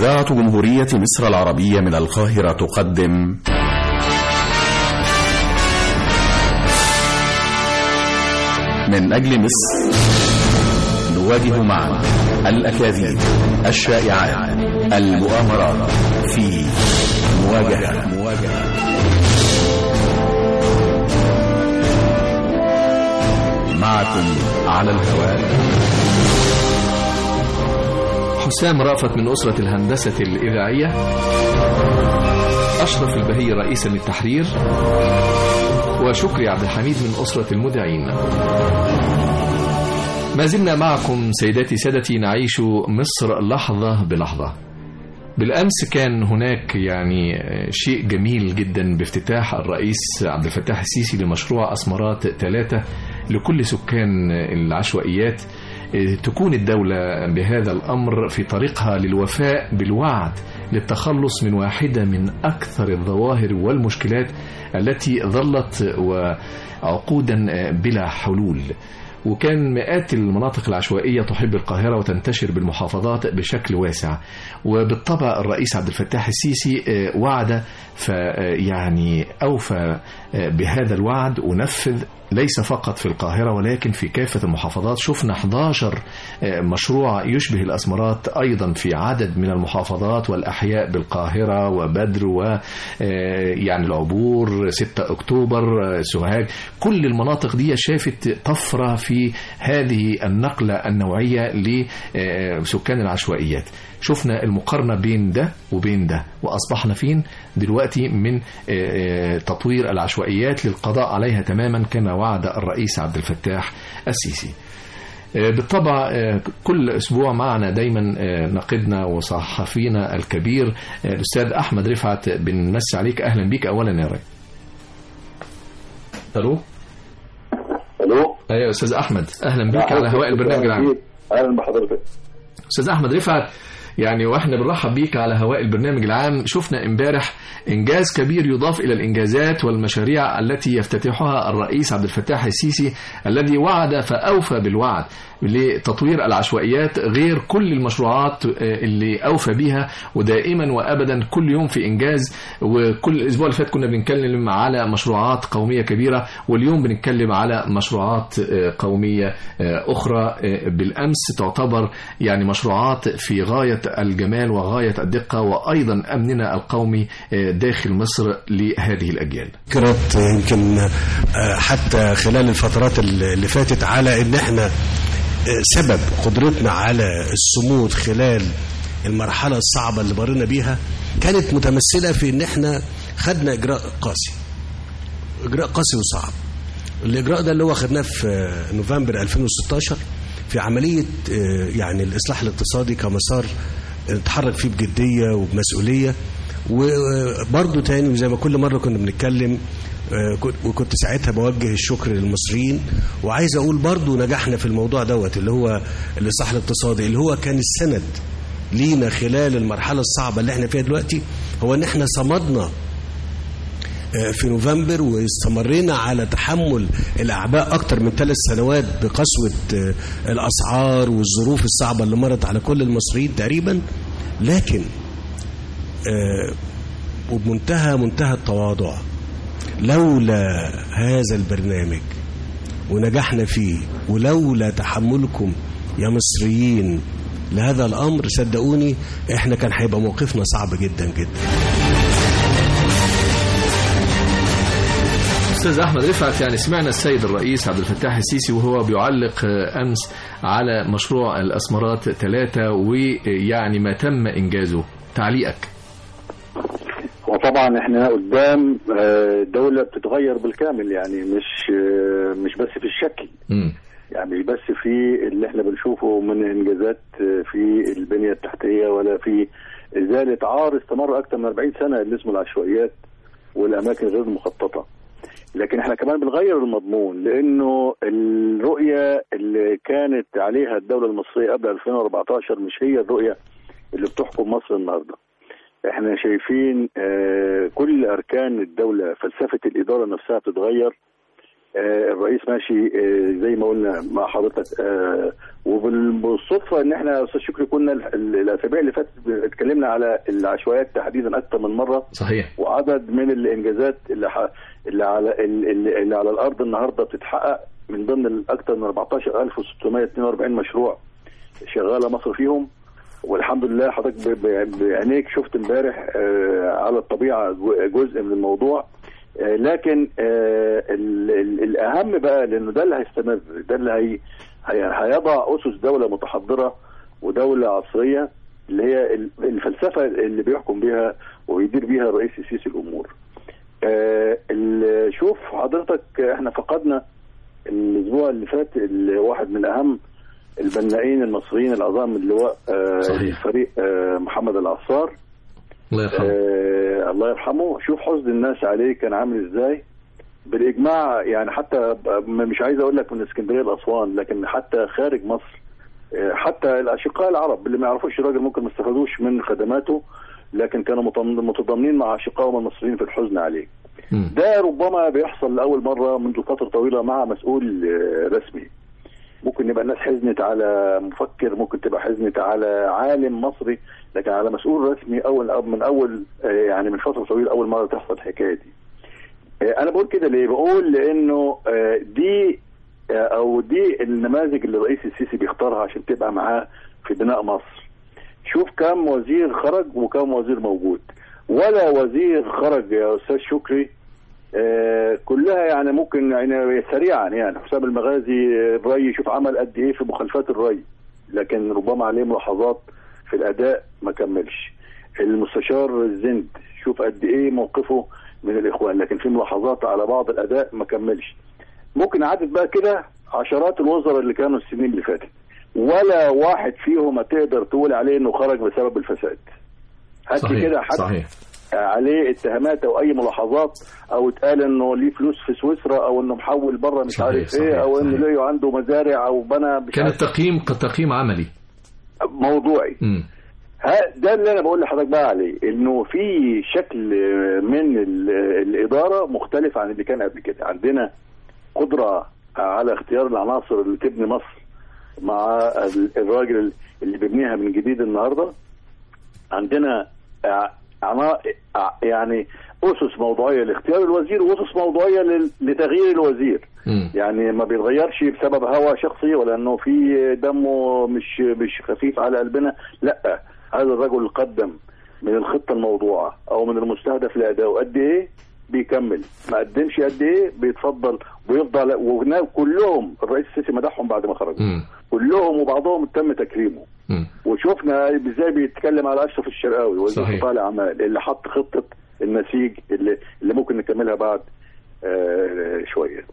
إذاعة جمهورية مصر العربية من القاهرة تقدم من أجل مصر نواجه معا الأكاذيب الشائعات المؤامرات في مواجهة مواجهة معكم على الهواء حسام رأفت من أسرة الهندسة الإذاعية أشرف البهي رئيسا للتحرير وشكري عبد الحميد من أسرة المذيعين ما زلنا معكم سيداتي سادتي نعيش مصر لحظة بلحظة بالأمس كان هناك يعني شيء جميل جدا بافتتاح الرئيس عبد الفتاح السيسي لمشروع أسمرات ثلاثة لكل سكان العشوائيات تكون الدولة بهذا الأمر في طريقها للوفاء بالوعد للتخلص من واحدة من أكثر الظواهر والمشكلات التي ظلت وعقودا بلا حلول وكان مئات المناطق العشوائية تحب القاهرة وتنتشر بالمحافظات بشكل واسع وبالطبع الرئيس عبد الفتاح السيسي وعد فيعني أوفى بهذا الوعد ونفذ ليس فقط في القاهرة ولكن في كافة المحافظات شفنا 11 مشروع يشبه الأسمرات أيضا في عدد من المحافظات والأحياء بالقاهرة وبدر و يعني العبور 6 أكتوبر سوهاج كل المناطق دي شافت طفرة في هذه النقلة النوعية لسكان العشوائيات شفنا المقارنة بين ده وبين ده وأصبحنا فين دلوقتي من تطوير العشوائيات للقضاء عليها تماما كما وعد الرئيس عبد الفتاح السيسي بالطبع كل أسبوع معنا دايما نقدنا وصحفينا الكبير الأستاذ أحمد رفعت بنمسي عليك أهلا بك أولا يا ري ألو الو أيوة أستاذ أحمد أهلا بك على هواء البرنامج العام اهلا بحضرتك استاذ احمد رفعت يعني واحنا بنرحب بيك على هواء البرنامج العام شفنا امبارح انجاز كبير يضاف الى الانجازات والمشاريع التي يفتتحها الرئيس عبد الفتاح السيسي الذي وعد فاوفى بالوعد لتطوير العشوائيات غير كل المشروعات اللي اوفى بها ودائما وابدا كل يوم في انجاز وكل الاسبوع اللي فات كنا بنتكلم على مشروعات قوميه كبيره واليوم بنتكلم على مشروعات قوميه اخرى بالامس تعتبر يعني مشروعات في غايه الجمال وغايه الدقه وايضا امننا القومي داخل مصر لهذه الاجيال. فكرت يمكن حتى خلال الفترات اللي فاتت على ان احنا سبب قدرتنا على الصمود خلال المرحلة الصعبة اللي مرينا بيها كانت متمثلة في ان احنا خدنا اجراء قاسي اجراء قاسي وصعب الاجراء ده اللي هو خدناه في نوفمبر 2016 في عملية يعني الاصلاح الاقتصادي كمسار نتحرك فيه بجدية وبمسؤولية وبرضه تاني وزي ما كل مرة كنا بنتكلم وكنت ساعتها بوجه الشكر للمصريين وعايز اقول برضو نجحنا في الموضوع دوت اللي هو الاصلاح الاقتصادي اللي هو كان السند لينا خلال المرحله الصعبه اللي احنا فيها دلوقتي هو ان احنا صمدنا في نوفمبر واستمرينا على تحمل الاعباء اكتر من ثلاث سنوات بقسوه الاسعار والظروف الصعبه اللي مرت على كل المصريين تقريبا لكن وبمنتهى منتهى التواضع لولا هذا البرنامج ونجحنا فيه ولولا تحملكم يا مصريين لهذا الامر صدقوني احنا كان هيبقى موقفنا صعب جدا جدا استاذ احمد رفعت يعني سمعنا السيد الرئيس عبد الفتاح السيسي وهو بيعلق امس على مشروع الاسمرات ثلاثه ويعني ما تم انجازه تعليقك وطبعا احنا قدام دولة بتتغير بالكامل يعني مش مش بس في الشكل م. يعني مش بس في اللي احنا بنشوفه من انجازات في البنية التحتية ولا في ازالة عار استمر اكثر من 40 سنة اللي اسمه العشوائيات والاماكن غير المخططة لكن احنا كمان بنغير المضمون لانه الرؤية اللي كانت عليها الدولة المصرية قبل 2014 مش هي الرؤية اللي بتحكم مصر النهارده احنا شايفين آه كل اركان الدوله فلسفه الاداره نفسها بتتغير آه، الرئيس ماشي آه، زي ما قلنا مع حضرتك آه، وبالصدفه ان احنا يا استاذ شكري كنا ال- ال- الاسابيع اللي فاتت اتكلمنا على العشوائيات تحديدا اكثر من مره صحيح وعدد من الانجازات اللي ح... اللي على اللي, اللي على الارض النهارده بتتحقق من ضمن الاكثر من 14642 مشروع شغاله مصر فيهم والحمد لله حضرتك ب- ب- بعينيك شفت امبارح آه، على الطبيعه جو- جزء من الموضوع آه، لكن آه، ال- ال- الاهم بقى لانه ده اللي هيستمر ده اللي هي هي- هيضع اسس دوله متحضره ودوله عصريه اللي هي ال- الفلسفه اللي بيحكم بيها وبيدير بيها الرئيس السيسي الامور. آه، ال- شوف حضرتك احنا فقدنا الاسبوع اللي فات ال- واحد من اهم البنائين المصريين العظام اللواء آه، صحيح. الفريق آه، محمد العصار الله يرحمه آه الله يرحمه شوف حزن الناس عليه كان عامل ازاي بالاجماع يعني حتى ب- مش عايز اقول لك من اسكندريه لاسوان لكن حتى خارج مصر آه، حتى الاشقاء العرب اللي ما يعرفوش الراجل ممكن ما استفادوش من خدماته لكن كانوا متضامن- متضامنين مع اشقائهم المصريين في الحزن عليه مم. ده ربما بيحصل لاول مره منذ فتره طويله مع مسؤول آه، رسمي ممكن يبقى الناس حزنت على مفكر ممكن تبقى حزنت على عالم مصري لكن على مسؤول رسمي اول أو من اول آه، يعني من فتره طويله اول مره تحصل الحكايه دي آه، انا بقول كده ليه بقول لانه آه، دي آه، او دي النماذج اللي الرئيس السيسي بيختارها عشان تبقى معاه في بناء مصر شوف كم وزير خرج وكم وزير موجود ولا وزير خرج يا استاذ شكري آه، كلها يعني ممكن يعني سريعا يعني حسام المغازي آه، الري شوف عمل قد ايه في مخالفات الري لكن ربما عليه ملاحظات في الاداء ما كملش المستشار الزند شوف قد ايه موقفه من الاخوان لكن في ملاحظات على بعض الاداء ما كملش ممكن عدد بقى كده عشرات الوزراء اللي كانوا السنين اللي فاتت ولا واحد فيهم هتقدر تقول عليه انه خرج بسبب الفساد هات لي كده صحيح حد صحيح عليه اتهامات او اي ملاحظات او اتقال انه ليه فلوس في سويسرا او انه محول بره مش صحيح، عارف صحيح، ايه او انه صحيح. ليه عنده مزارع او بنى مش كان عارف التقييم كتقييم عملي موضوعي مم. ها ده اللي انا بقول لحضرتك بقى عليه انه في شكل من ال- الاداره مختلف عن اللي كان قبل كده عندنا قدره على اختيار العناصر اللي تبني مصر مع ال- الراجل اللي بيبنيها من جديد النهارده عندنا ع- عنا ع- يعني اسس موضوعيه لاختيار الوزير واسس موضوعيه لل- لتغيير الوزير مم. يعني ما بيتغيرش بسبب هوى شخصي ولا انه في دمه مش مش خفيف على قلبنا لا هذا الرجل قدم من الخطه الموضوعه او من المستهدف لادائه قد ايه بيكمل ما قدمش قد ايه بيتفضل ويفضل وهنا كلهم الرئيس السيسي مدحهم بعد ما خرجوا مم. كلهم وبعضهم تم تكريمه مم. وشفنا ازاي بيتكلم على اشرف الشرقاوي وزير صحيح. قطاع الاعمال اللي حط خطه النسيج اللي اللي ممكن نكملها بعد آه شويه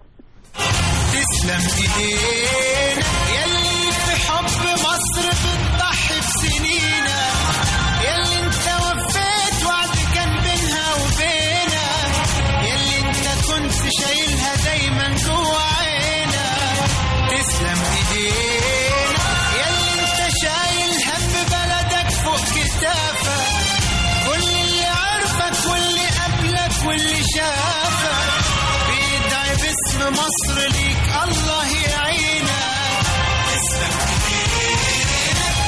تسلم ايدينا يلي في حب مصر بتضحي بسنينا يلي انت وفيت وعد كان بينها وبينا يلي انت كنت شايلها دايما جوا عينا تسلم ايدينا يلي انت شايل هم بلدك فوق كتافك كل اللي عرفك واللي قبلك واللي شافك بيدعي باسم مصر ليك الله يعينك تسلم ايدينا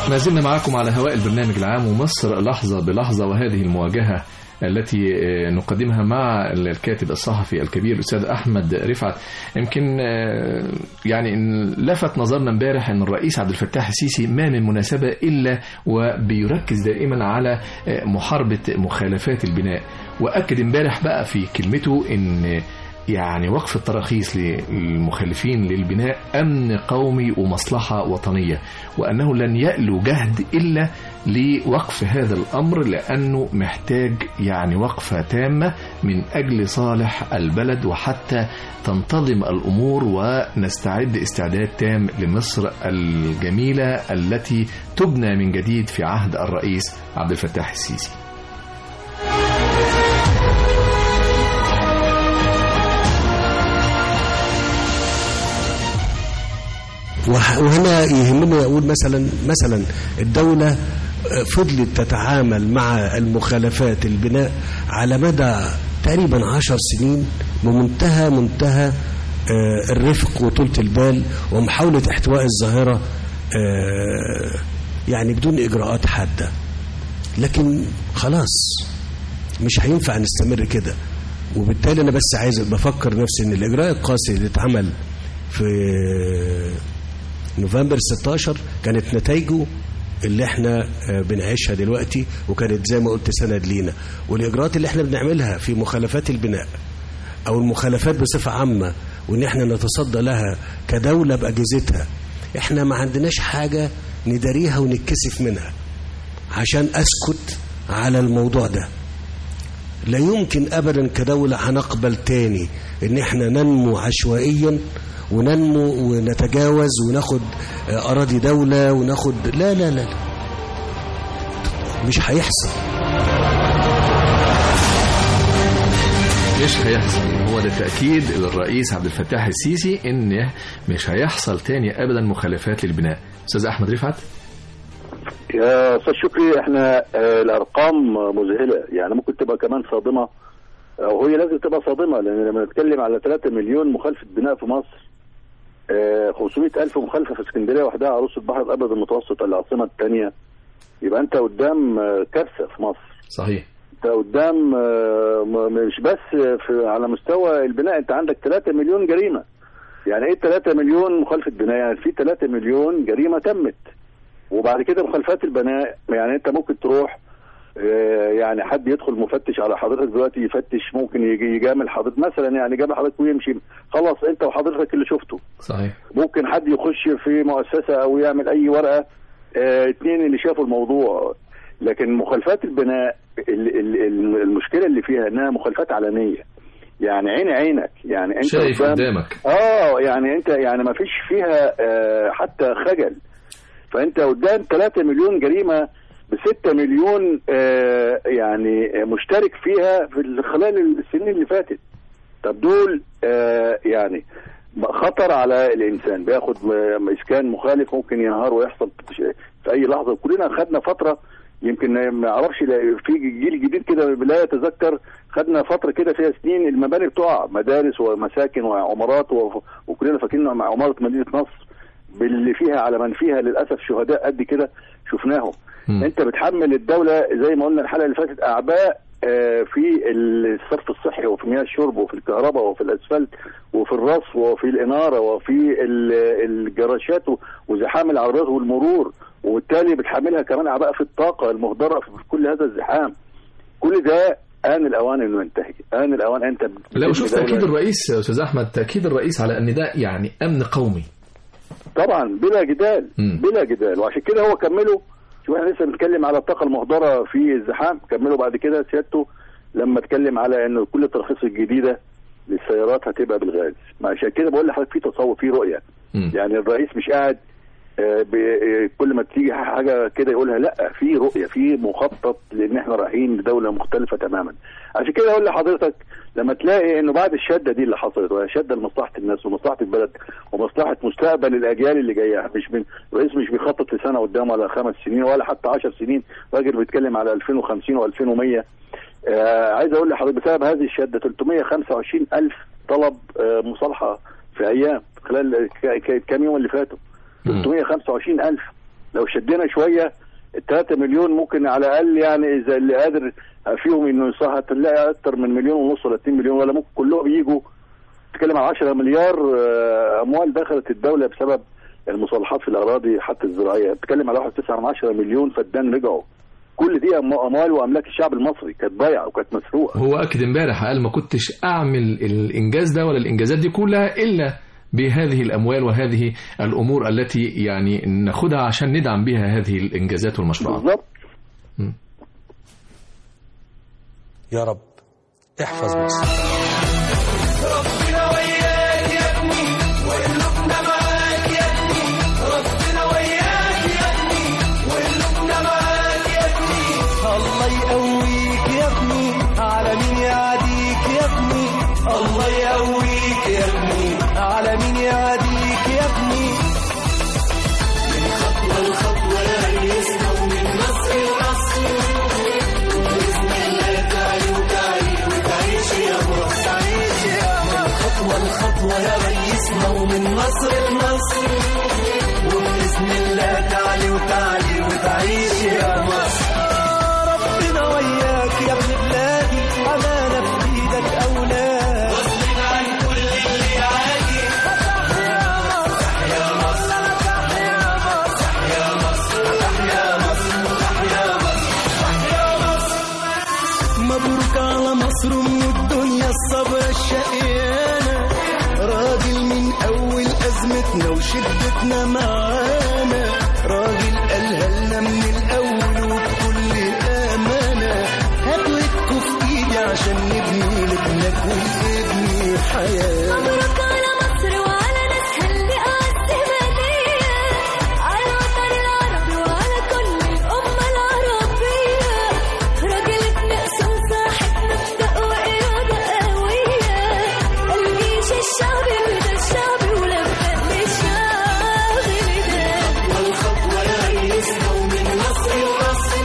ما زلنا معكم على هواء البرنامج العام ومصر لحظة بلحظة وهذه المواجهة التي آه، نقدمها مع الكاتب الصحفي الكبير الأستاذ أحمد رفعت يمكن آه، يعني إن لفت نظرنا امبارح أن الرئيس عبد الفتاح السيسي ما من مناسبة إلا وبيركز دائما على آه، محاربة مخالفات البناء وأكد امبارح بقى في كلمته أن يعني وقف التراخيص للمخالفين للبناء أمن قومي ومصلحة وطنية وأنه لن يألو جهد إلا لوقف هذا الأمر لأنه محتاج يعني وقفة تامة من أجل صالح البلد وحتى تنتظم الأمور ونستعد استعداد تام لمصر الجميلة التي تبنى من جديد في عهد الرئيس عبد الفتاح السيسي وح- وهنا يهمني اقول مثلا مثلا الدوله آه، فضلت تتعامل مع المخالفات البناء على مدى تقريبا عشر سنين بمنتهى منتهى آه، الرفق وطولة البال ومحاولة احتواء الظاهرة آه، يعني بدون إجراءات حادة لكن خلاص مش هينفع نستمر كده وبالتالي أنا بس عايز بفكر نفسي إن الإجراء القاسي اللي اتعمل في نوفمبر 16 كانت نتائجه اللي احنا آه، بنعيشها دلوقتي وكانت زي ما قلت سند لينا والاجراءات اللي احنا بنعملها في مخالفات البناء او المخالفات بصفه عامه وان احنا نتصدى لها كدوله باجهزتها احنا ما عندناش حاجه نداريها ونتكسف منها عشان اسكت على الموضوع ده لا يمكن ابدا كدوله هنقبل تاني ان احنا ننمو عشوائيا وننمو ونتجاوز وناخد آه، اراضي دوله وناخد لا لا لا, لا. مش هيحصل مش هيحصل هو ده تأكيد للرئيس عبد الفتاح السيسي ان مش هيحصل تاني ابدا مخالفات للبناء استاذ احمد رفعت يا استاذ شكري احنا آه، الارقام مذهله يعني ممكن تبقى كمان صادمه او هي لازم تبقى صادمه لان لما نتكلم على 3 مليون مخالفه بناء في مصر آه، 500 الف مخالفه في اسكندريه وحدها عروس البحر الابيض المتوسط العاصمه الثانيه يبقى انت قدام آه، كارثه في مصر صحيح انت قدام آه، م- مش بس في على مستوى البناء انت عندك 3 مليون جريمه يعني ايه 3 مليون مخالفه بناء يعني في 3 مليون جريمه تمت وبعد كده مخالفات البناء يعني انت ممكن تروح آه، يعني حد يدخل مفتش على حضرتك دلوقتي يفتش ممكن يجي يجامل حضرتك مثلا يعني يجامل حضرتك ويمشي خلاص انت وحضرتك اللي شفته صحيح ممكن حد يخش في مؤسسة أو يعمل أي ورقة اه اتنين اللي شافوا الموضوع لكن مخالفات البناء ال- ال- ال- المشكلة اللي فيها إنها مخالفات علنية يعني عين عينك يعني أنت شايف قدام- قدامك اه يعني انت يعني ما فيش فيها آه حتى خجل فانت قدام 3 مليون جريمه ب 6 مليون آه يعني مشترك فيها في خلال السنين اللي فاتت طب دول آه يعني خطر على الانسان بياخد م- اسكان مخالف ممكن ينهار ويحصل في اي لحظه كلنا خدنا فتره يمكن ما اعرفش لا- في جيل جديد كده لا يتذكر خدنا فتره كده فيها سنين المباني بتقع مدارس ومساكن وعمارات و- وكلنا فاكرين مع عماره مدينه نصر باللي فيها على من فيها للاسف شهداء قد كده شفناهم مم. انت بتحمل الدوله زي ما قلنا الحلقه اللي فاتت اعباء آه، في الصرف الصحي وفي مياه الشرب وفي الكهرباء وفي الاسفلت وفي الرصف وفي الاناره وفي ال- الجراشات و- وزحام العربيات والمرور وبالتالي بتحملها كمان اعباء في الطاقه المهدره في كل هذا الزحام كل ده آن الأوان إنه ينتهي، آن الأوان أنت لا وشوف بتبني دولة- تأكيد الرئيس يا أستاذ أحمد تأكيد الرئيس على أن ده يعني أمن قومي طبعا بلا جدال مم. بلا جدال وعشان كده هو كمله شوف احنا لسه بنتكلم على الطاقه المهدره في الزحام كمله بعد كده سيادته لما اتكلم على ان كل التراخيص الجديده للسيارات هتبقى بالغاز ما عشان كده بقول لحضرتك في تصور في رؤيه مم. يعني الرئيس مش قاعد آه، ب- آه، كل ما تيجي حاجه كده يقولها لا في رؤيه في مخطط لان احنا رايحين لدوله مختلفه تماما عشان كده اقول لحضرتك لما تلاقي انه بعد الشده دي اللي حصلت وهي شده لمصلحه الناس ومصلحه البلد ومصلحه مستقبل الاجيال اللي جايه مش من الرئيس مش بيخطط لسنه قدام ولا خمس سنين ولا حتى 10 سنين راجل بيتكلم على 2050 و2100 آه عايز اقول لحضرتك بسبب هذه الشده 325 الف طلب آه مصالحه في ايام خلال ك- ك- كام يوم اللي فاتوا مم. 325 الف لو شدينا شويه ال 3 مليون ممكن على الاقل يعني اذا اللي قادر فيهم انه يصح هتلاقي اكتر من مليون ونص ولا 2 مليون ولا ممكن كلهم يجوا تتكلم عن 10 مليار آه، اموال دخلت الدوله بسبب المصالحات في الاراضي حتى الزراعيه بتتكلم على 1.9 مليون فدان رجعوا كل دي أم- اموال واملاك الشعب المصري كانت ضايعه وكانت مسروقه هو أكد امبارح قال ما كنتش أعمل الإنجاز ده ولا الإنجازات دي كلها إلا بهذه الأموال وهذه الأمور التي يعني ناخدها عشان ندعم بها هذه الإنجازات والمشروعات بالظبط يا رب احفظ مصر الله يقويك يا ابني على مين يعاديك يا ابني الله يقويك يا ابني على مين يعاديك يا ابني من خطوة لخطوة يا ريسنا ومن مصر لمصر بإذن الله تعالي وتعالي وتعيش يا مصر تعيش يا مصر من خطوة لخطوة يا ريسنا ومن مصر لمصر وبإذن الله تعالي وتعالي وتعيش يا مصر ربنا وياك يا ابن بلادي أمانة في إيدك أولاد واصلين عن كل اللي يعادي يا مصر يا مصر يا مصر يا مصر يا مصر يا مصر يا مصر مبروك على مصر ام الدنيا الصبر الشقيانة راجل من أول أزمتنا وشدتنا معانا راجل قالها لنا من الأول وبكل أمانة هاتوا ايدكوا في إيدي عشان نبني لابنك ولابني حياة مبروك على مصر وعلى ناسها اللي أعز هدية على الوطن العربي وعلى كل الأمة العربية راجل ابن أصول صاحب مبدأ وإرادة قوية الجيش الشعبي وده الشعبي ولبى للشعب ده والخطوة يا ريسنا ومن مصر لمصر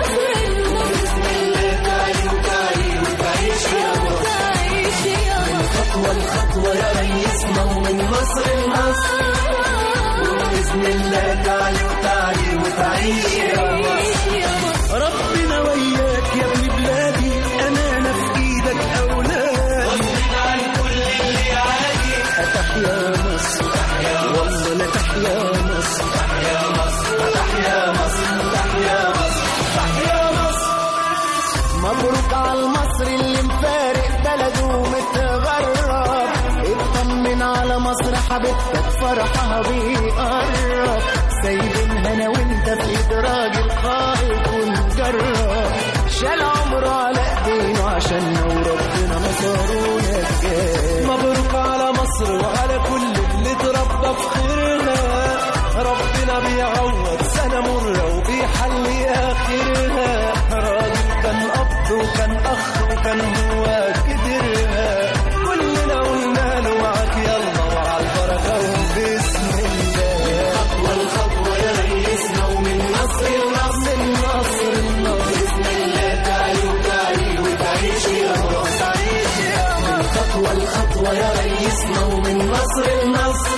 بإذن الله تعالي وتعالي وتعيش يا مصر تعيش يا خطوة لخطوة يا ريسنا ومن مصر لمصر وبإذن الله تعالي وتعالي وتعيش يا مصر ربنا وياك يا ابن بلادي أمانة في إيدك أولادي عن كل اللي عادي تحيا مصر والله لا تحيا مصر تحيا مصر تحيا مصر تحيا مصر تحيا مصر مبروك على المصري اللي مفارق بلده ومتغرب اطمن على مصر حبيبتك فرحها بيقرب سايبينها انا وانت في ايد راجل خالق ونجرب شال عمره على ايدينه عشان وربنا نصرونا الجاي مبروك على مصر وعلى كل اللي اتربى في خيرها ربنا بيعوض سنة مرة وبيحلي آخرها راجل كان أب وكان أخ وكان هو كدرها كلنا قلنا له معاك يلا وعلى البركة وبسم الله خطوة لخطوة يا ريسنا ومن مصر لمصر من مصر لمصر بسم الله تعالي وتعالي وتعيش يا مصر تعيش يا مصر خطوة لخطوة يا ريسنا ومن مصر لمصر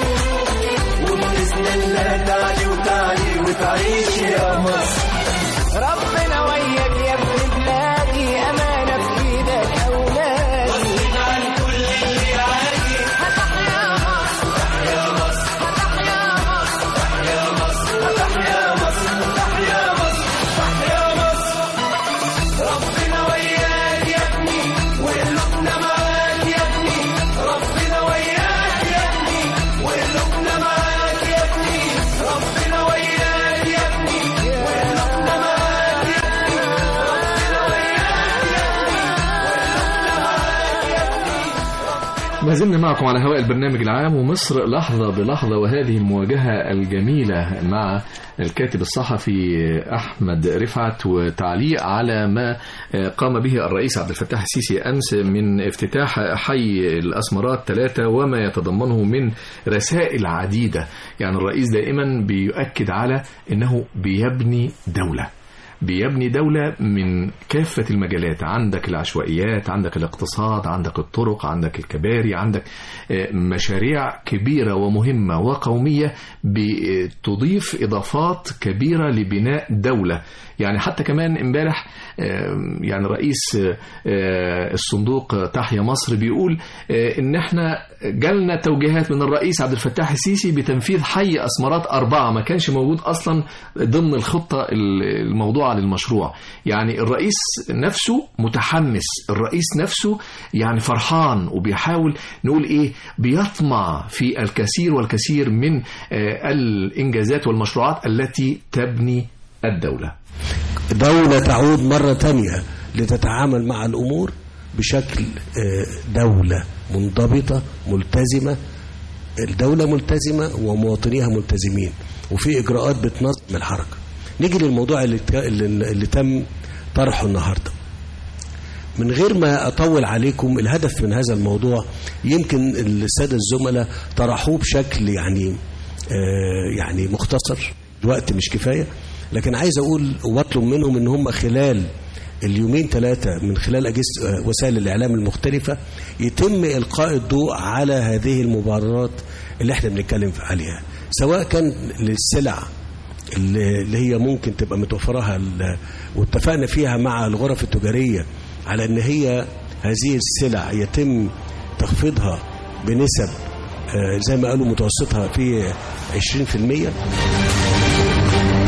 وبإذن الله تعالي وتعالي وتعيش يا مصر ربنا وياك يا ابن بلادي أمانة في إيدك أولادي واصلين عن كل اللي عادي هتحيا مصر هتحيا مصر هتحيا مصر هتحيا مصر هتحيا مصر هتحيا مصر هتحيا مصر ربنا وياك يا ابني وقلوبنا معاك يا ابني ربنا وياك يا ابني وقلوبنا معاك يا ابني ربنا وياك يا ابني وقلوبنا معاك يا ابني ربنا وياك يا ما زلنا معكم على هواء البرنامج العام ومصر لحظة بلحظة وهذه المواجهة الجميلة مع الكاتب الصحفي أحمد رفعت وتعليق على ما قام به الرئيس عبد الفتاح السيسي أمس من افتتاح حي الأسمرات ثلاثة وما يتضمنه من رسائل عديدة يعني الرئيس دائما بيؤكد على أنه بيبني دولة بيبني دولة من كافة المجالات عندك العشوائيات عندك الاقتصاد عندك الطرق عندك الكباري عندك آه، مشاريع كبيرة ومهمة وقومية بتضيف إضافات كبيرة لبناء دولة يعني حتى كمان امبارح آه، يعني رئيس آه، الصندوق تحيا مصر بيقول آه، ان احنا جالنا توجيهات من الرئيس عبد الفتاح السيسي بتنفيذ حي اسمرات اربعه ما كانش موجود اصلا ضمن الخطه الموضوعه للمشروع يعني الرئيس نفسه متحمس الرئيس نفسه يعني فرحان وبيحاول نقول ايه بيطمع في الكثير والكثير من آه، الانجازات والمشروعات التي تبني الدوله دولة تعود مرة تانية لتتعامل مع الأمور بشكل آه، دولة منضبطة ملتزمة الدولة ملتزمة ومواطنيها ملتزمين وفي إجراءات بتنظم الحركة نيجي للموضوع اللي, ت- اللي, اللي تم طرحه النهارده من غير ما أطول عليكم الهدف من هذا الموضوع يمكن السادة الزملاء طرحوه بشكل يعني آه يعني مختصر الوقت مش كفاية لكن عايز أقول واطلب منهم إن هم خلال اليومين ثلاثة من خلال أجهزة آه، وسائل الإعلام المختلفة يتم إلقاء الضوء على هذه المبادرات اللي احنا بنتكلم عليها سواء كان للسلع اللي اللي هي ممكن تبقى متوفرها ال- واتفقنا فيها مع الغرف التجارية على ان هي هذه السلع يتم تخفيضها بنسب آه، زي ما قالوا متوسطها في 20%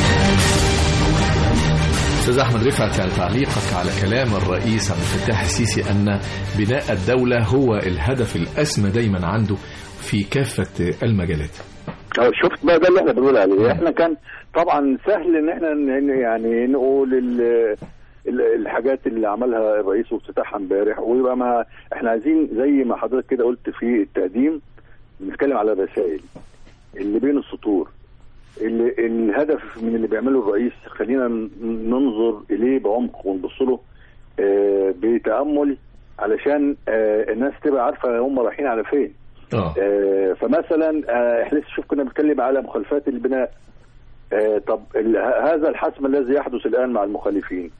استاذ احمد رفعت يعني تعليقك على كلام الرئيس عبد الفتاح السيسي ان بناء الدوله هو الهدف الاسمى دايما عنده في كافه المجالات اه شفت بقى ده اللي احنا بنقول عليه احنا كان طبعا سهل ان احنا ن- يعني نقول ال- ال- الحاجات اللي عملها الرئيس وافتتاحها امبارح ويبقى ما احنا عايزين زي ما حضرتك كده قلت في التقديم نتكلم على الرسائل اللي بين السطور اللي الهدف من اللي بيعمله الرئيس خلينا ن- ننظر اليه بعمق ونبص له آه، بتامل علشان آه، الناس تبقى عارفه هم رايحين على فين اه آه، فمثلا آه، احنا لسه شوف كنا بنتكلم على مخالفات البناء آه، طب ال- ه- هذا الحسم الذي يحدث الان مع المخالفين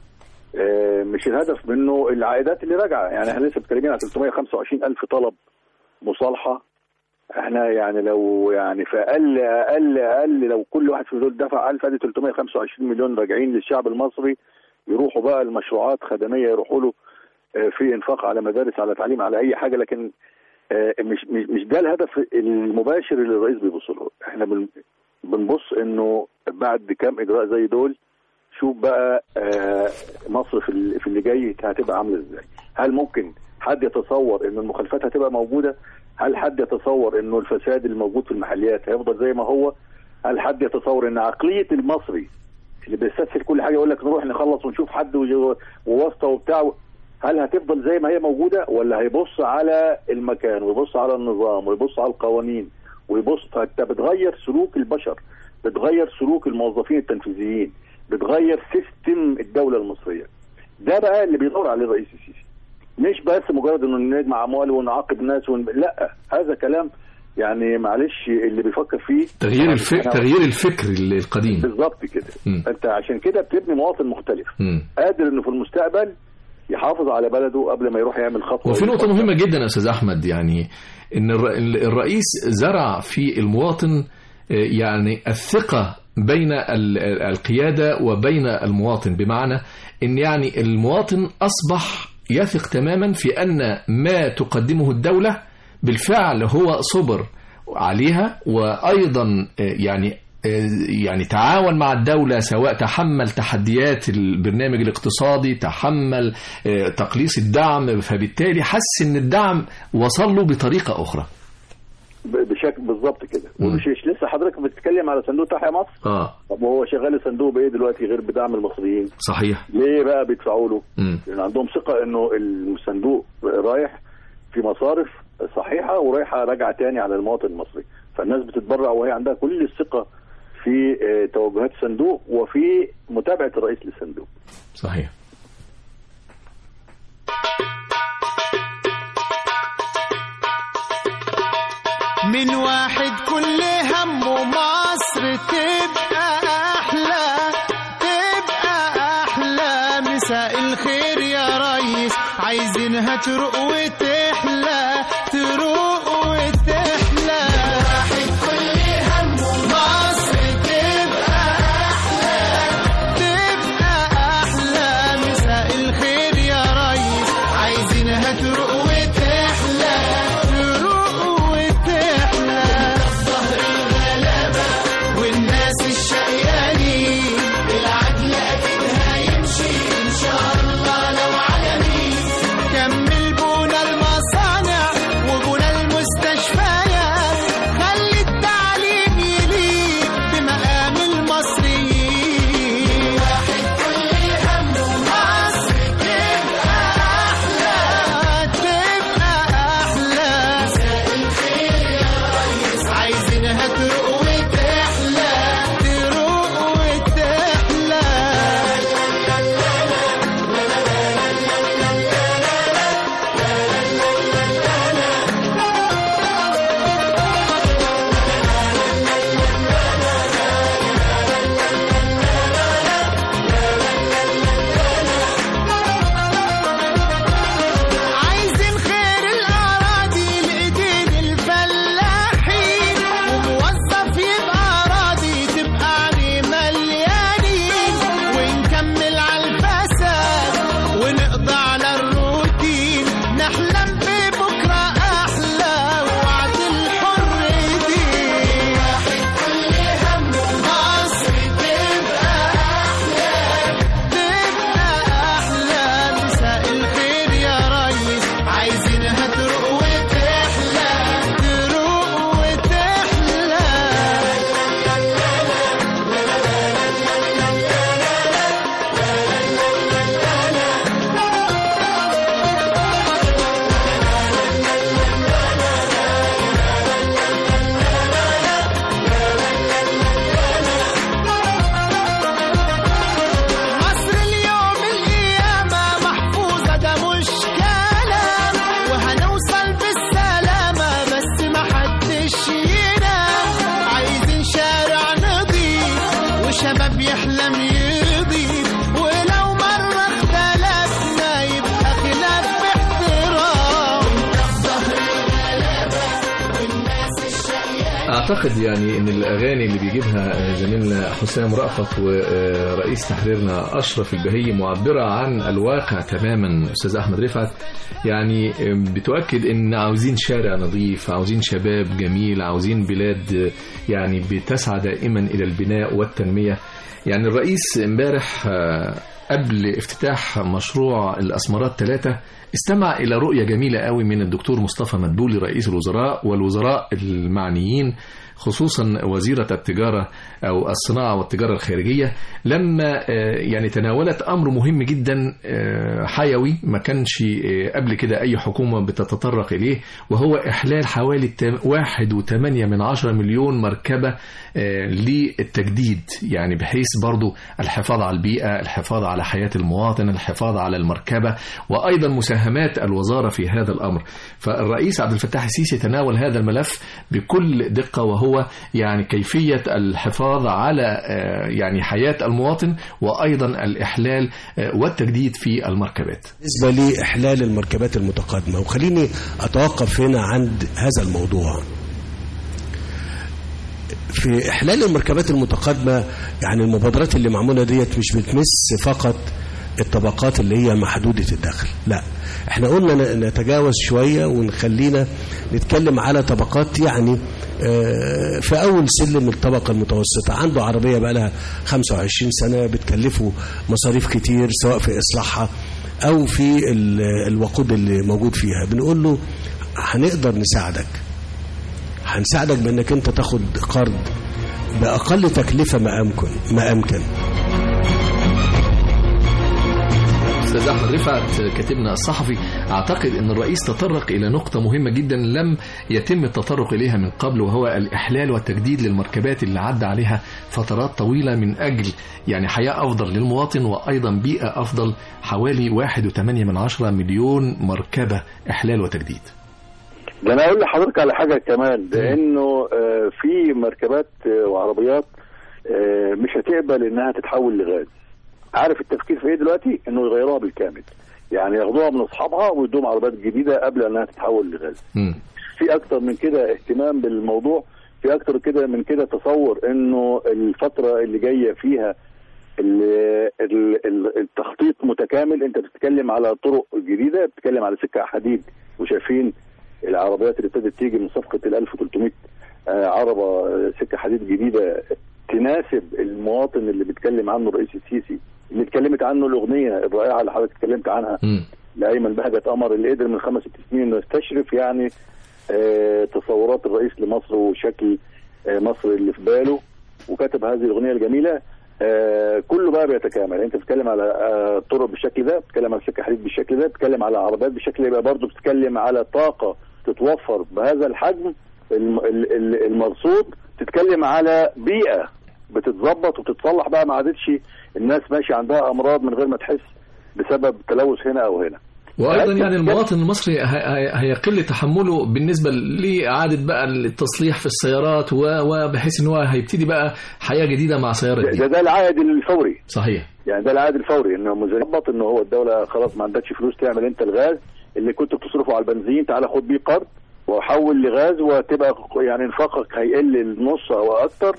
آه، مش الهدف منه العائدات اللي راجعه يعني احنا لسه بنتكلمين على 325 الف طلب مصالحه احنا يعني لو يعني في اقل اقل اقل لو كل واحد في دول دفع 1000 ادي 325 مليون راجعين للشعب المصري يروحوا بقى المشروعات خدميه يروحوا له آه، في انفاق على مدارس على تعليم على اي حاجه لكن آه، مش مش مش ده الهدف المباشر اللي الرئيس بيبص له احنا بن- بنبص انه بعد كام اجراء زي دول شوف بقى آه، مصر في ال- في اللي جاي هتبقى عامله ازاي هل ممكن حد يتصور ان المخالفات هتبقى موجوده هل حد يتصور انه الفساد الموجود في المحليات هيفضل زي ما هو هل حد يتصور ان عقليه المصري اللي بيستسهل كل حاجه يقول لك نروح نخلص ونشوف حد وج- وواسطه وبتاع هل هتفضل زي ما هي موجوده ولا هيبص على المكان ويبص على النظام ويبص على القوانين ويبص فانت بتغير سلوك البشر بتغير سلوك الموظفين التنفيذيين بتغير سيستم الدوله المصريه ده بقى اللي بيدور عليه الرئيس السيسي مش بس مجرد انه نجمع اموال ونعاقب ناس ون... لا هذا كلام يعني معلش اللي بيفكر فيه تغيير الفكر تغيير الفكر القديم بالظبط كده مم. انت عشان كده بتبني مواطن مختلف مم. قادر انه في المستقبل يحافظ على بلده قبل ما يروح يعمل خطوه وفي نقطة مهمة جدا يا أستاذ أحمد يعني إن الر- الرئيس زرع في المواطن آه، يعني الثقة بين ال- ال- القيادة وبين المواطن بمعنى إن يعني المواطن أصبح يثق تماما في أن ما تقدمه الدولة بالفعل هو صبر عليها وأيضا آه، يعني آه، يعني تعاون مع الدولة سواء تحمل تحديات البرنامج الاقتصادي تحمل آه، تقليص الدعم فبالتالي حس ان الدعم وصل له بطريقة أخرى ب- بشكل بالظبط كده مم. ومش مش لسه حضرتك بتتكلم على صندوق تحيا مصر اه طب وهو شغال الصندوق بايه دلوقتي غير بدعم المصريين صحيح ليه بقى بيدفعوا له مم. لان عندهم ثقه انه الصندوق رايح في مصارف صحيحه ورايحه راجعه تاني على المواطن المصري فالناس بتتبرع وهي عندها كل الثقه في آه، توجهات الصندوق وفي متابعه الرئيس للصندوق صحيح من واحد كل همه مصر تبقى احلى تبقى مساء الخير يا ريس عايزينها تروق وتحلى تروق وتحلى واحد كل همه مصر تبقى أحلى تبقى أحلى مساء الخير يا ريس عايزينها تروق وتحلى تروق وتحلى ظهر الغلابة والناس الشقيانين العدل أكيد هيمشي إن شاء الله لو على مين كمل بونا المصانع وبونا المستشفيات خلي التعليم يليق بمقام المصريين واحد كل همه مصر تبقى أحلى تبقى أحلى مساء الخير يا ريس عايزينها تروق وتحلى تروق وتحلى عايزين خير الأراضي لإيدين الفلاحين وموظف يبقى راضي تبقى عليه مليانين ونكمل على الفساد ونقضى على الروتين نحلم ببكرة أحلى وعد الحر دين واحد كل همه مصر تبقى أحلى تبقى أحلى مساء الخير يا ريس عايزينها تروق وتحلى تروق وتحلى مصر اليوم القيامة محفوظة ده مش كلام وهنوصل بالسلامة بس محدش ينام عايزين شارع نضيف وشباب يحلم يضيف ولو مرة اختلفنا يبقى خلاف باحترام في ظهر الغلابة والناس الشقيانة اعتقد يعني ان الاغاني اللي بيجيبها زميلنا حسام رأفت ورئيس تحريرنا اشرف البهي معبره عن الواقع تماما استاذ احمد رفعت يعني بتؤكد ان عاوزين شارع نظيف عاوزين شباب جميل عاوزين بلاد يعني بتسعى دائما الى البناء والتنميه يعني الرئيس امبارح آه، قبل افتتاح مشروع الاسمرات ثلاثة استمع إلى رؤية جميلة قوي من الدكتور مصطفى مدبولي رئيس الوزراء والوزراء المعنيين خصوصا وزيرة التجارة أو الصناعة والتجارة الخارجية لما آه، يعني تناولت أمر مهم جدا آه، حيوي ما كانش آه، قبل كده أي حكومة بتتطرق إليه وهو إحلال حوالي التم- واحد وثمانية من عشرة مليون مركبة آه، للتجديد يعني بحيث برضو الحفاظ على البيئة الحفاظ على حياة المواطن الحفاظ على المركبة وأيضا مساهمات الوزارة في هذا الأمر فالرئيس عبد الفتاح السيسي تناول هذا الملف بكل دقة وهو يعني كيفية الحفاظ على آه، يعني حياة المواطن وأيضا الإحلال آه، والتجديد في المركبات بالنسبة لإحلال المركبات المتقدمة وخليني أتوقف هنا عند هذا الموضوع في إحلال المركبات المتقدمة يعني المبادرات اللي معمولة ديت مش بتمس فقط الطبقات اللي هي محدودة الدخل لا احنا قلنا ن- نتجاوز شوية ونخلينا نتكلم على طبقات يعني آه، في أول سلم الطبقة المتوسطة عنده عربية بقى لها 25 سنة بتكلفه مصاريف كتير سواء في إصلاحها أو في ال- الوقود اللي موجود فيها بنقول له هنقدر نساعدك هنساعدك بأنك أنت تاخد قرض بأقل تكلفة ما أمكن ما أمكن استاذ احمد رفعت كاتبنا الصحفي اعتقد ان الرئيس تطرق الى نقطه مهمه جدا لم يتم التطرق اليها من قبل وهو الاحلال والتجديد للمركبات اللي عدى عليها فترات طويله من اجل يعني حياه افضل للمواطن وايضا بيئه افضل حوالي 1.8 من عشرة مليون مركبه احلال وتجديد ده انا اقول لحضرتك على حاجه كمان لانه آه، في مركبات آه، وعربيات آه، مش هتقبل انها تتحول لغاز عارف التفكير في ايه دلوقتي انه يغيروها بالكامل يعني ياخدوها من اصحابها ويدوهم عربيات جديده قبل انها تتحول لغاز مم. في اكتر من كده اهتمام بالموضوع في اكتر كده من كده تصور انه الفتره اللي جايه فيها ال- ال- ال- التخطيط متكامل انت بتتكلم على طرق جديده بتتكلم على سكه حديد وشايفين العربيات اللي ابتدت تيجي من صفقه ال 1300 آه، عربه آه، سكه حديد جديده تناسب المواطن اللي بيتكلم عنه الرئيس السيسي اللي اتكلمت عنه الاغنيه الرائعه اللي حضرتك اتكلمت عنها مم. لايمن بهجت قمر اللي قدر من خمس ست سنين انه يستشرف يعني آه، تصورات الرئيس لمصر وشكل آه، مصر اللي في باله وكتب هذه الاغنيه الجميله آه، كله بقى بيتكامل انت بتتكلم على آه، طرق بالشكل ده بتتكلم على سكه حديد بالشكل ده بتتكلم على عربيات بالشكل ده يبقى برضه بتتكلم على طاقه تتوفر بهذا الحجم الم- ال- ال- المرصود تتكلم على بيئه بتتظبط وتتصلح بقى ما عادتش الناس ماشيه عندها امراض من غير ما تحس بسبب تلوث هنا او هنا وايضا يعني المواطن المصري هي- هي- هيقل تحمله بالنسبه لاعاده بقى التصليح في السيارات و- وبحيث ان هو هيبتدي بقى حياه جديده مع سياره ده, جديده ده العائد الفوري صحيح يعني ده العائد الفوري انه مظبط انه هو الدوله خلاص ما عندكش فلوس تعمل انت الغاز اللي كنت بتصرفه على البنزين تعالى خد بيه قرض وحول لغاز وتبقى يعني انفاقك هيقل النص او اكتر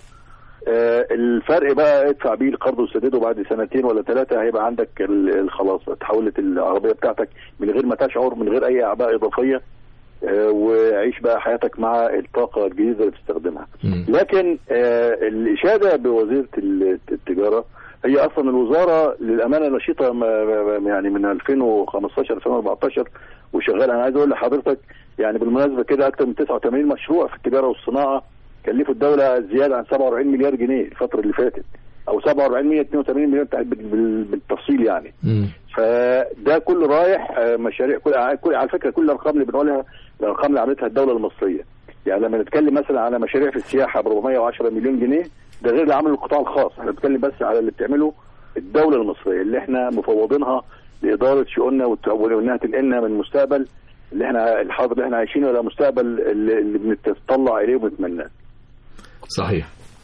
آه الفرق بقى ادفع بيه القرض وسدده بعد سنتين ولا ثلاثه هيبقى عندك ال- ال- خلاص اتحولت العربيه بتاعتك من غير ما تشعر من غير اي اعباء اضافيه آه وعيش بقى حياتك مع الطاقه الجديده اللي بتستخدمها. مم. لكن آه الاشاده بوزيره ال- التجاره هي اصلا الوزاره للامانه نشيطه ما- ما- يعني من 2015 2014 وشغاله انا عايز اقول لحضرتك يعني بالمناسبه كده اكثر من 89 مشروع في التجاره والصناعه كلفوا الدوله زياده عن 47 مليار جنيه الفتره اللي فاتت او 47 182 مليون بتاع- بال- بال- بالتفصيل يعني مم. فده كله رايح آه، مشاريع كل كل- على فكره كل الارقام اللي بنقولها الارقام اللي عملتها الدوله المصريه يعني لما نتكلم مثلا على مشاريع في السياحه ب 410 مليون جنيه ده غير اللي عمله القطاع الخاص احنا بنتكلم بس على اللي بتعمله الدوله المصريه اللي احنا مفوضينها لاداره شؤوننا وت- وانها تنقلنا من المستقبل اللي احنا الحاضر اللي احنا عايشينه الى مستقبل اللي اللي بنتطلع اليه وبنتمناه صحيح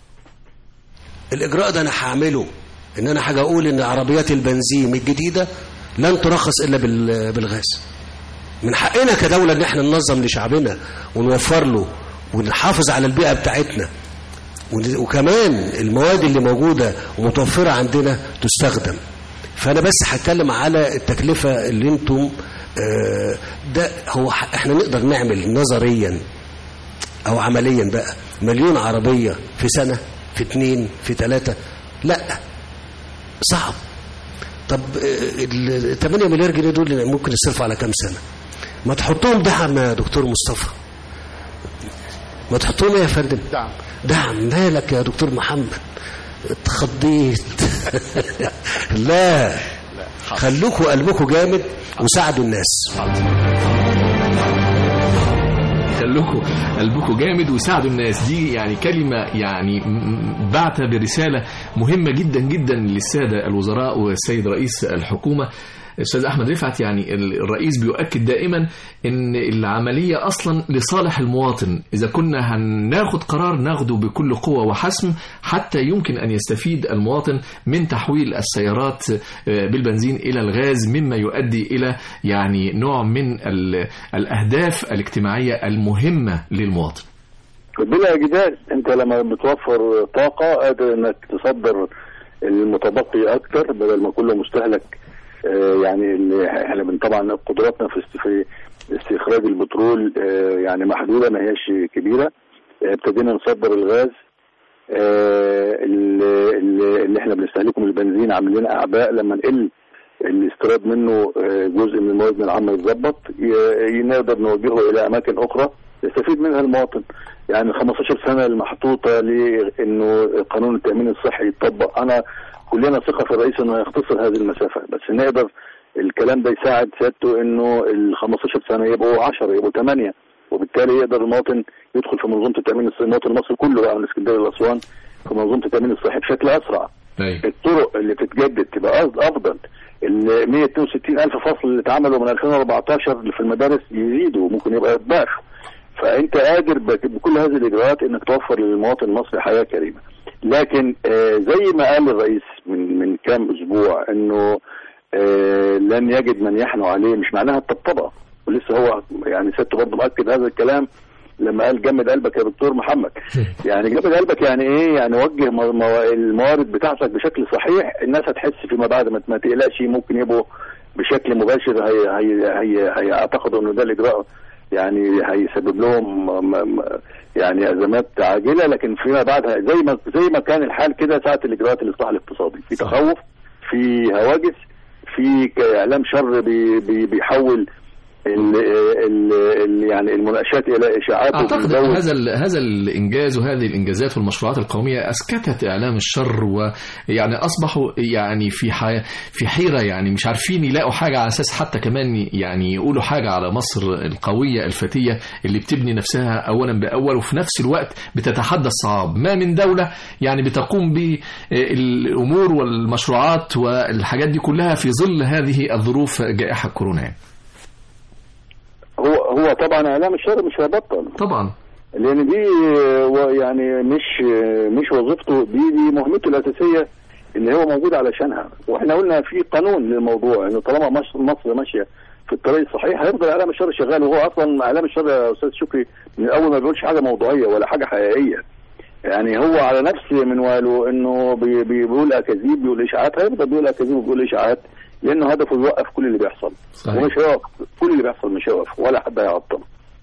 الاجراء ده انا هعمله ان انا حاجه اقول ان عربيات البنزين الجديده لن ترخص الا بال- بالغاز من حقنا كدوله ان احنا ننظم لشعبنا ونوفر له ونحافظ على البيئه بتاعتنا ون- وكمان المواد اللي موجوده ومتوفره عندنا تستخدم فانا بس هتكلم على التكلفه اللي انتم آه، ده هو ح- احنا نقدر نعمل نظريا او عمليا بقى مليون عربيه في سنه في اتنين في تلاته لا صعب طب ال 8 مليار جنيه دول ممكن يصرفوا على كام سنه ما تحطهم دعم يا دكتور مصطفى ما تحطهم ايه يا فندم دعم دعم مالك يا دكتور محمد اتخضيت لا خلوكوا قلبكوا جامد وساعدوا الناس خلوكوا قلبكوا جامد وساعدوا الناس دي يعني كلمة يعني م- م- بعتها برسالة مهمة جدا جدا للسادة الوزراء والسيد رئيس الحكومة استاذ احمد رفعت يعني ال- الرئيس بيؤكد دائما ان العمليه اصلا لصالح المواطن اذا كنا هناخد قرار ناخده بكل قوه وحسم حتى يمكن ان يستفيد المواطن من تحويل السيارات آه، بالبنزين الى الغاز مما يؤدي الى يعني نوع من ال- الاهداف الاجتماعيه المهمه للمواطن بلا جدال انت لما بتوفر طاقة قادر انك تصدر المتبقي اكتر بدل ما كله مستهلك آه، يعني اللي احنا من طبعا قدراتنا في است- في استخراج البترول آه، يعني محدودة ما هياش كبيرة آه، ابتدينا نصدر الغاز آه، اللي, اللي اللي احنا بنستهلكه من البنزين عامل لنا اعباء لما نقل الاستيراد منه آه، جزء من الموازنه العامه يتظبط ي- نقدر نوجهه الى اماكن اخرى يستفيد منها المواطن يعني 15 سنه المحطوطه لانه قانون التامين الصحي يتطبق انا كلنا ثقه في الرئيس انه هيختصر هذه المسافه بس نقدر الكلام ده يساعد سيادته انه ال 15 سنه يبقوا 10 يبقوا 8 وبالتالي يقدر المواطن يدخل في منظومه التامين الصحي المواطن المصري كله بقى من اسكندريه لاسوان في منظومه التامين الصحي بشكل اسرع أيوة. الطرق اللي تتجدد تبقى أفضل- افضل ال 162 الف فصل اللي اتعملوا من 2014 اللي في المدارس يزيدوا ممكن يبقى يتضاعفوا فانت قادر بك- بكل هذه الاجراءات انك توفر للمواطن المصري حياه كريمه لكن آه، زي ما قال الرئيس من من كام اسبوع انه آه، لن يجد من يحنو عليه مش معناها الطبطبه ولسه هو يعني سيادته برضه مؤكد هذا الكلام لما قال جمد قلبك يا دكتور محمد يعني جمد قلبك يعني ايه يعني وجه مو- مو- الموارد بتاعتك بشكل صحيح الناس هتحس فيما بعد ما ما تقلقش ممكن يبقوا بشكل مباشر هي هي هي هيعتقدوا انه ده الاجراء يعني هيسبب لهم م- م- يعني ازمات عاجله لكن فيما بعد ه- زي ما زي ما كان الحال كده ساعه الاجراءات الاصلاح الاقتصادي في تخوف في هواجس في ك- اعلام شر بي بي بيحول ال ال ال يعني المناقشات الى اشاعات اعتقد وبيزود- ان هذا ال- هذا الانجاز وهذه الانجازات والمشروعات القوميه اسكتت اعلام الشر ويعني اصبحوا يعني في حي... في حيره يعني مش عارفين يلاقوا حاجه على اساس حتى كمان يعني يقولوا حاجه على مصر القويه الفتيه اللي بتبني نفسها اولا باول وفي نفس الوقت بتتحدى الصعاب ما من دوله يعني بتقوم بالامور والمشروعات والحاجات دي كلها في ظل هذه الظروف جائحه كورونا يعني. هو هو طبعا اعلام الشر مش هيبطل طبعا لان دي آه، و- يعني مش آه، مش وظيفته دي دي مهمته الاساسيه اللي هو موجود علشانها واحنا قلنا في قانون للموضوع انه طالما مصر مصر ماشيه في الطريق الصحيح هيفضل اعلام الشر شغال وهو اصلا اعلام الشر يا استاذ شكري من اول ما بيقولش حاجه موضوعيه ولا حاجه حقيقيه يعني هو على نفس منواله انه بي- بي- بيقول اكاذيب بيقول اشاعات هيفضل بيقول اكاذيب وبيقول اشاعات لانه هدفه يوقف كل اللي بيحصل صحيح. ومش هيقف كل اللي بيحصل مش هيقف ولا حد هيعطل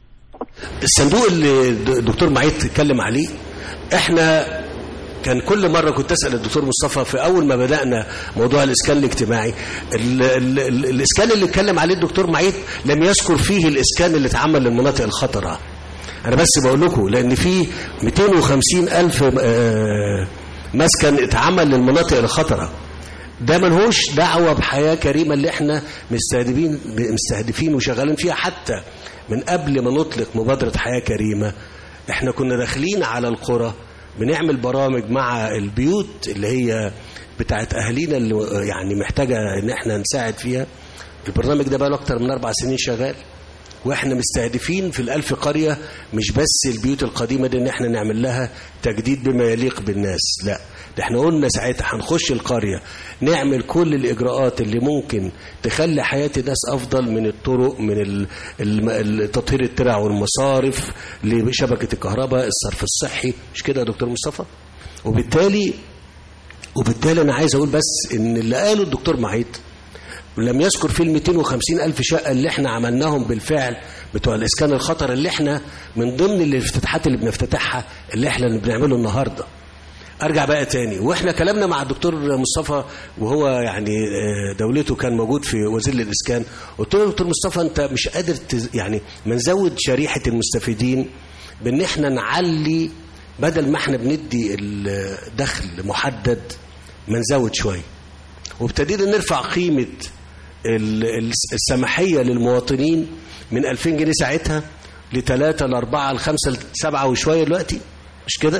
الصندوق اللي د- دكتور معيد اتكلم عليه احنا كان كل مرة كنت أسأل الدكتور مصطفى في أول ما بدأنا موضوع الإسكان الاجتماعي ال ال ال الإسكان اللي اتكلم عليه الدكتور معيد لم يذكر فيه الإسكان اللي اتعمل للمناطق الخطرة أنا بس بقول لكم لأن في 250 ألف آه، مسكن اتعمل للمناطق الخطرة ده ملهوش دعوة بحياة كريمة اللي احنا مستهدفين مستهدفين وشغالين فيها حتى من قبل ما نطلق مبادرة حياة كريمة احنا كنا داخلين على القرى بنعمل برامج مع البيوت اللي هي بتاعت اهالينا اللي يعني محتاجة ان احنا نساعد فيها البرنامج ده بقى له اكتر من اربع سنين شغال واحنا مستهدفين في الألف قرية مش بس البيوت القديمة دي ان احنا نعمل لها تجديد بما يليق بالناس لا ده احنا قلنا ساعتها هنخش القرية نعمل كل الإجراءات اللي ممكن تخلي حياة الناس أفضل من الطرق من ال- الم- ال- تطهير الترع والمصارف لشبكة الكهرباء الصرف الصحي مش كده يا دكتور مصطفى وبالتالي وبالتالي أنا عايز أقول بس إن اللي قاله الدكتور معيد لم يذكر في ال 250 ألف شقة اللي احنا عملناهم بالفعل بتوع الإسكان الخطر اللي احنا من ضمن الافتتاحات اللي بنفتتحها اللي احنا اللي بنعمله النهاردة أرجع بقى تاني وإحنا كلامنا مع الدكتور مصطفى وهو يعني آه، دولته كان موجود في وزير الإسكان قلت له يا دكتور مصطفى أنت مش قادر تز... يعني ما نزود شريحة المستفيدين بإن احنا نعلي بدل ما احنا بندي الدخل محدد ما نزود شوية وابتدينا نرفع قيمة ال- ال- السماحية للمواطنين من 2000 جنيه ساعتها لثلاثة لأربعة لخمسة لسبعة وشوية دلوقتي مش كده؟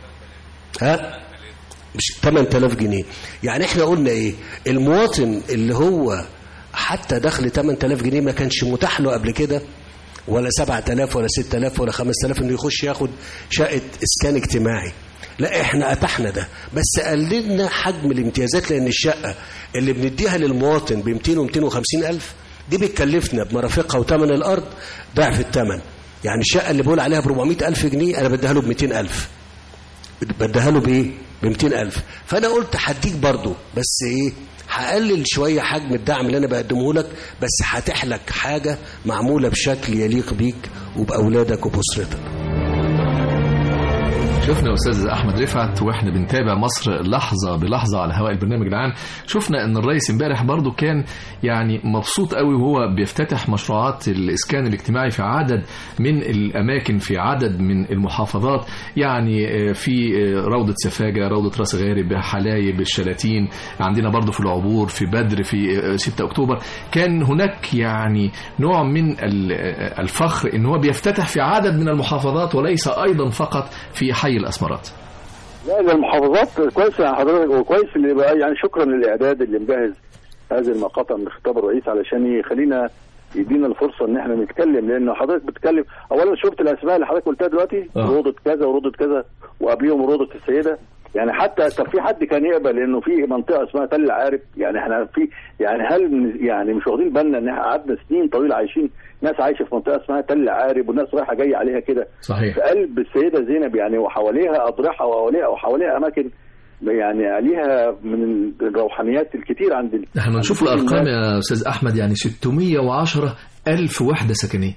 ها؟ مش 8000 جنيه يعني احنا قلنا ايه؟ المواطن اللي هو حتى دخل 8000 جنيه ما كانش متاح له قبل كده ولا 7000 ولا 6000 ولا 5000 انه يخش ياخد شقه اسكان اجتماعي لا احنا اتحنا ده بس قللنا حجم الامتيازات لان الشقه اللي بنديها للمواطن ب 200 و 250 الف دي بتكلفنا بمرافقها وثمن الارض ضعف الثمن يعني الشقه اللي بقول عليها ب 400 الف جنيه انا بديها له ب 200 الف بديها له بايه ب 200 الف فانا قلت هديك برضه بس ايه هقلل شويه حجم الدعم اللي انا بقدمه لك بس هتح لك حاجه معموله بشكل يليق بيك وباولادك وباسرتك شفنا يا استاذ احمد رفعت واحنا بنتابع مصر لحظه بلحظه على هواء البرنامج العام شفنا ان الرئيس امبارح برضو كان يعني مبسوط قوي وهو بيفتتح مشروعات الاسكان الاجتماعي في عدد من الاماكن في عدد من المحافظات يعني آه، في آه، روضه سفاجه روضه راس غارب حلايب الشلاتين عندنا برضو في العبور في بدر في آه، 6 اكتوبر كان هناك يعني نوع من ال- آه، الفخر ان هو بيفتتح في عدد من المحافظات وليس ايضا فقط في حي الاسمرات لا ده المحافظات كويس يا حضرتك وكويس اللي بقى يعني شكرا للاعداد اللي مجهز هذه المقاطع من خطاب الرئيس علشان يخلينا يدينا الفرصه ان احنا نتكلم لان حضرتك بتتكلم اولا شفت الاسماء اللي حضرتك قلتها دلوقتي آه. روضه كذا وروضه كذا وقبليهم روضه السيده يعني حتى طب في حد كان يقبل انه في منطقه اسمها تل العارف يعني احنا في يعني هل من- يعني مش واخدين بالنا ان احنا قعدنا سنين طويله عايشين ناس عايشه في منطقه اسمها تل العارف والناس رايحه جايه عليها كده صحيح في قلب السيده زينب يعني وحواليها اضرحه وحواليها وحواليها اماكن يعني ليها من الروحانيات الكتير عند ال- احنا عند نشوف كل الارقام الناس. يا استاذ احمد يعني 610 الف وحده سكنيه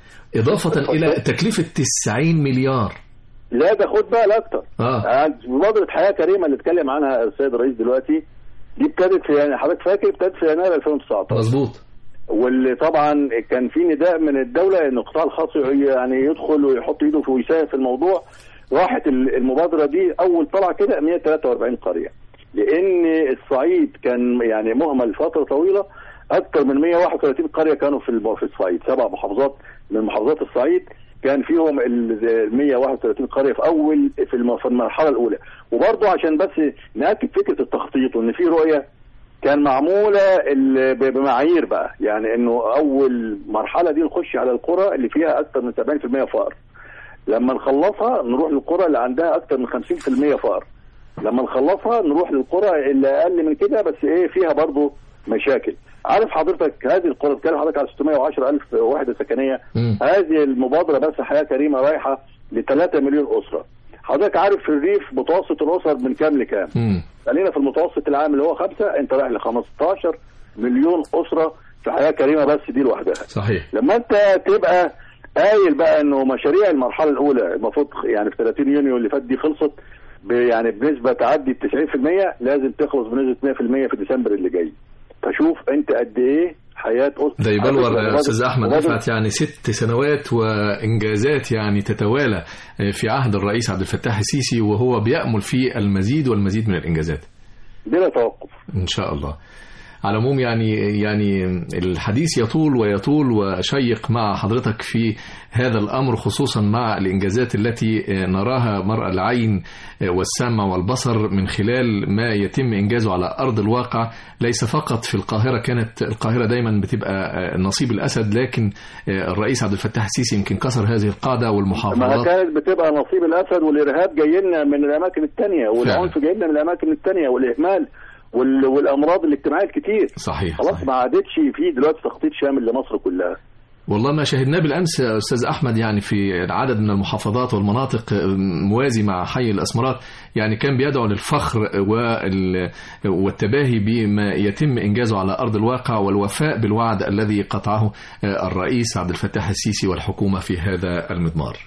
اضافه الى تكلفه 90 مليار لا ده خد بقى الاكتر اه مبادره حياه كريمه اللي اتكلم عنها السيد الرئيس دلوقتي دي ابتدت في يعني حضرتك فاكر ابتدت في يناير 2019 مظبوط واللي طبعا كان في نداء من الدوله ان القطاع الخاص يعني يدخل ويحط ايده في ويساهم في الموضوع راحت ال- المبادره دي اول طلع كده 143 قريه لان الصعيد كان يعني مهمل فتره طويله اكثر من 131 قريه كانوا في الم- في الصعيد سبع محافظات من محافظات الصعيد كان فيهم ال 131 قريه في اول في الم- في المرحله الاولى وبرضه عشان بس ناكد فكره التخطيط وان في رؤيه كان معموله ال- ب- بمعايير بقى يعني انه اول مرحله دي نخش على القرى اللي فيها اكثر من 70% فقر لما نخلصها نروح للقرى اللي عندها اكثر من 50% فقر لما نخلصها نروح للقرى اللي اقل من كده بس ايه فيها برضو مشاكل عارف حضرتك هذه القرى بتتكلم حضرتك على 610 الف وحده سكنيه مم. هذه المبادره بس حياه كريمه رايحه ل 3 مليون اسره حضرتك عارف في الريف متوسط الاسر من كام لكام مم. خلينا في المتوسط العام اللي هو خمسة انت رايح ل 15 مليون اسره في حياه كريمه بس دي لوحدها صحيح لما انت تبقى قايل بقى انه مشاريع المرحله الاولى المفروض يعني في 30 يونيو اللي فات دي خلصت ب- يعني بنسبه تعدي ال 90% لازم تخلص بنسبه 100% في ديسمبر اللي جاي فشوف انت قد ايه حياه اسره ده يبلور يا استاذ احمد مبادرة- رفعت يعني ست سنوات وانجازات يعني تتوالى في عهد الرئيس عبد الفتاح السيسي وهو بيأمل في المزيد والمزيد من الانجازات بلا توقف ان شاء الله على العموم يعني يعني الحديث يطول ويطول وشيق مع حضرتك في هذا الامر خصوصا مع الانجازات التي نراها مرأى العين والسمع والبصر من خلال ما يتم انجازه على ارض الواقع ليس فقط في القاهره كانت القاهره دايما بتبقى نصيب الاسد لكن الرئيس عبد الفتاح السيسي يمكن كسر هذه القاعده ما والمحافظات كانت بتبقى نصيب الاسد والارهاب جاي لنا من الاماكن الثانيه والعنف جاي لنا من الاماكن الثانيه والاهمال وال- والامراض الاجتماعيه الكتير صحيح خلاص صحيح. ما عادتش في دلوقتي تخطيط شامل لمصر كلها والله ما شاهدناه بالامس يا استاذ احمد يعني في عدد من المحافظات والمناطق موازي مع حي الاسمرات يعني كان بيدعو للفخر وال- والتباهي بما يتم انجازه على ارض الواقع والوفاء بالوعد الذي قطعه الرئيس عبد الفتاح السيسي والحكومه في هذا المضمار.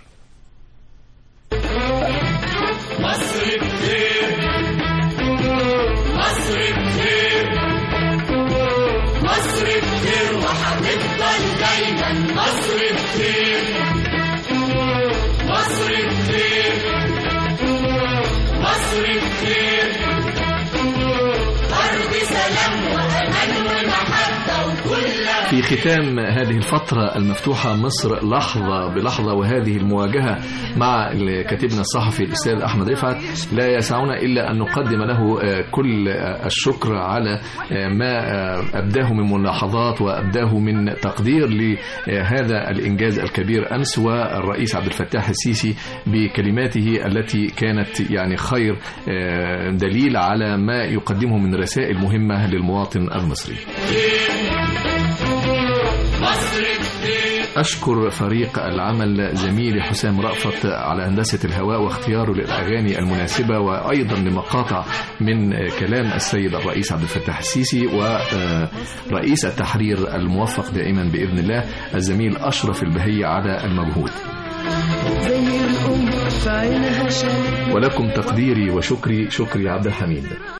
مصر بخير مصر بخير مصر بخير وهتفضل دايما مصر بخير مصر بخير مصر بخير أرض سلام وأمان ومحبة وكل في ختام هذه الفترة المفتوحة مصر لحظة بلحظة وهذه المواجهة مع كاتبنا الصحفي الأستاذ أحمد رفعت لا يسعنا إلا أن نقدم له آه، كل آه، الشكر على آه، ما آه، أبداه من ملاحظات وأبداه من تقدير لهذا الإنجاز الكبير أمس والرئيس عبد الفتاح السيسي بكلماته التي كانت يعني خير آه، دليل على ما يقدمه من رسائل مهمة للمواطن المصري مصر بخير أشكر فريق العمل زميلي حسام رأفت على هندسة الهواء واختياره للأغاني المناسبة وأيضا لمقاطع من كلام السيد الرئيس عبد الفتاح السيسي ورئيس التحرير الموفق دائما بإذن الله الزميل أشرف البهي على المجهود زي الأم في عينها شايف ولكم تقديري وشكري شكري عبد الحميد